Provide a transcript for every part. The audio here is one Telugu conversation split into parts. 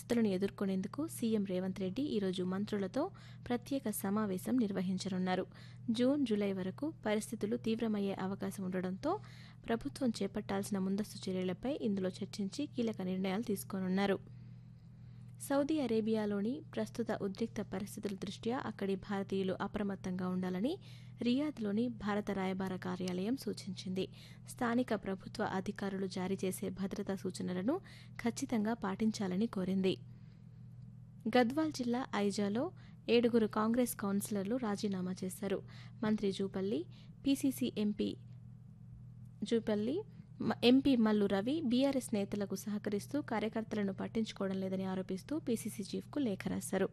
పరిస్థితులను ఎదుర్కొనేందుకు సీఎం రేవంత్ రెడ్డి ఈరోజు మంత్రులతో ప్రత్యేక సమావేశం నిర్వహించనున్నారు జూన్ జూలై వరకు పరిస్థితులు తీవ్రమయ్యే అవకాశం ఉండడంతో ప్రభుత్వం చేపట్టాల్సిన ముందస్తు చర్యలపై ఇందులో చర్చించి కీలక నిర్ణయాలు తీసుకోనున్నారు సౌదీ అరేబియాలోని ప్రస్తుత ఉద్రిక్త పరిస్థితుల దృష్ట్యా అక్కడి భారతీయులు అప్రమత్తంగా ఉండాలని రియాద్లోని భారత రాయబార కార్యాలయం సూచించింది స్థానిక ప్రభుత్వ అధికారులు జారీ చేసే భద్రతా సూచనలను ఖచ్చితంగా పాటించాలని కోరింది గద్వాల్ జిల్లా ఐజాలో ఏడుగురు కాంగ్రెస్ కౌన్సిలర్లు రాజీనామా చేశారు మంత్రి జూపల్లి పీసీసీ ఎంపీ జూపల్లి మ- ఎంపీ మల్లు రవి బీఆర్ఎస్ నేతలకు సహకరిస్తూ కార్యకర్తలను పట్టించుకోవడం లేదని ఆరోపిస్తూ పీసీసీ చీఫ్కు లేఖ రాశారు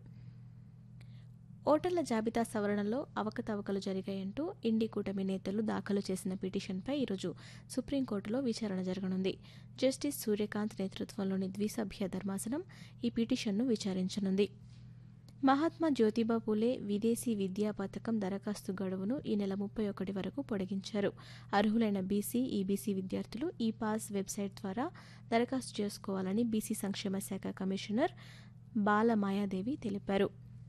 ఓటర్ల జాబితా సవరణలో అవకతవకలు జరిగాయంటూ ఇండి కూటమి నేతలు దాఖలు చేసిన పిటిషన్పై ఈరోజు సుప్రీంకోర్టులో విచారణ జరగనుంది జస్టిస్ సూర్యకాంత్ నేతృత్వంలోని ద్విసభ్య ధర్మాసనం ఈ పిటిషన్ను విచారించనుంది మహాత్మా జ్యోతిబా పూలే విదేశీ విద్యా పథకం దరఖాస్తు గడువును ఈ నెల ముప్పై ఒకటి వరకు పొడిగించారు అర్హులైన బీసీ ఈబీసీ విద్యార్థులు ఈ పాస్ వెబ్సైట్ ద్వారా దరఖాస్తు చేసుకోవాలని బీసీ సంక్షేమ శాఖ కమిషనర్ బాల మాయాదేవి తెలిపారు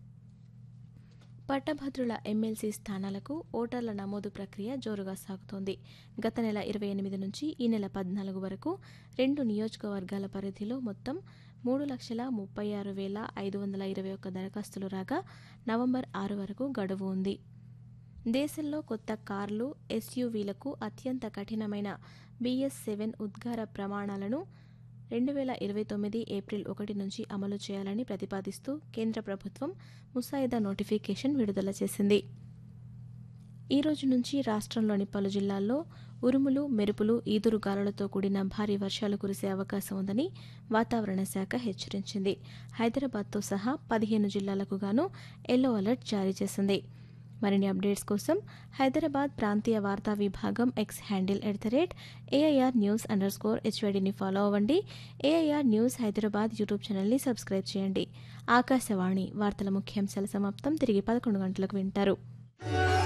పట్టభద్రుల ఎమ్మెల్సీ స్థానాలకు ఓటర్ల నమోదు ప్రక్రియ జోరుగా సాగుతోంది గత నెల ఇరవై ఎనిమిది నుంచి ఈ నెల పద్నాలుగు వరకు రెండు నియోజకవర్గాల పరిధిలో మొత్తం మూడు లక్షల ముప్పై ఆరు వేల ఐదు వందల ఇరవై ఒక్క దరఖాస్తులు రాగా నవంబర్ ఆరు వరకు గడువు ఉంది దేశంలో కొత్త కార్లు ఎస్యూవీలకు అత్యంత కఠినమైన బిఎస్ సెవెన్ ఉద్గార ప్రమాణాలను రెండు వేల ఇరవై తొమ్మిది ఏప్రిల్ ఒకటి నుంచి అమలు చేయాలని ప్రతిపాదిస్తూ కేంద్ర ప్రభుత్వం ముసాయిదా నోటిఫికేషన్ విడుదల చేసింది ఈ రోజు నుంచి రాష్ట్రంలోని పలు జిల్లాల్లో ఉరుములు మెరుపులు ఈదురు గాలులతో కూడిన భారీ వర్షాలు కురిసే అవకాశం ఉందని వాతావరణ శాఖ హెచ్చరించింది హైదరాబాద్తో సహా పదిహేను జిల్లాలకు గాను ఎల్లో అలర్ట్ జారీ చేసింది మరిన్ని అప్డేట్స్ కోసం హైదరాబాద్ ప్రాంతీయ వార్తా విభాగం X handle at the rate AIR news underscore హెచ్వైడిని ఫాలో అవ్వండి ఏఐఆర్ న్యూస్ హైదరాబాద్ యూట్యూబ్ ఛానల్ని సబ్స్క్రైబ్ చేయండి ఆకాశవాణి వార్తల ముఖ్యాంశాల సమాప్తం తిరిగి పదకొండు గంటలకు వింటారు